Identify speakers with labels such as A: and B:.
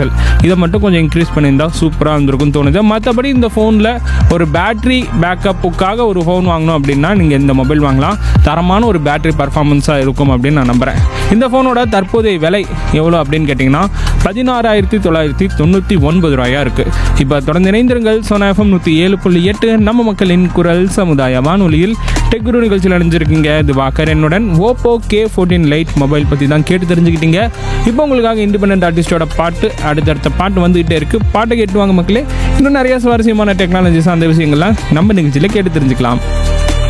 A: pixel இதை மட்டும் கொஞ்சம் இன்க்ரீஸ் பண்ணியிருந்தா சூப்பராக இருந்திருக்கும்னு தோணுது மற்றபடி இந்த ஃபோனில் ஒரு பேட்டரி பேக்கப்புக்காக ஒரு ஃபோன் வாங்கணும் அப்படின்னா நீங்கள் இந்த மொபைல் வாங்கலாம் தரமான ஒரு பேட்டரி பர்ஃபார்மன்ஸாக இருக்கும் அப்படின்னு நான் நம்புகிறேன் இந்த ஃபோனோட தற்போதைய விலை எவ்வளோ அப்படின்னு கேட்டிங்கன்னா பதினாறாயிரத்தி தொள்ளாயிரத்தி தொண்ணூற்றி ஒன்பது ரூபாயா இருக்குது இப்போ தொடர்ந்து இணைந்திருங்கள் சோனா எஃப்எம் நூற்றி ஏழு புள்ளி எட்டு நம்ம மக்களின் குரல் சமுதாய வானொலியில் டெக் குரு நிகழ்ச்சியில் அணிஞ்சிருக்கீங்க இது வாக்கர் என்னுடன் Oppo K fourteen lite mobile பற்றி தான் கேட்டு தெரிஞ்சுக்கிட்டீங்க இப்போ உங்களுக்காக இண்டிபெண்டன்ட் ஆர்டிஸ்டோட பாட்டு அடுத்தடுத்த பாட்டு வந்துகிட்டே இருக்குது பாட்டை கேட்டுவாங்க மக்களே இன்னும் நிறைய சுவாரஸ்யமான டெக்னாலஜிஸ் அந்த விஷயங்கள்லாம் நம்ம நிகழ்ச்சியில் கேட்டு தெரிஞ்சுக்கலாம்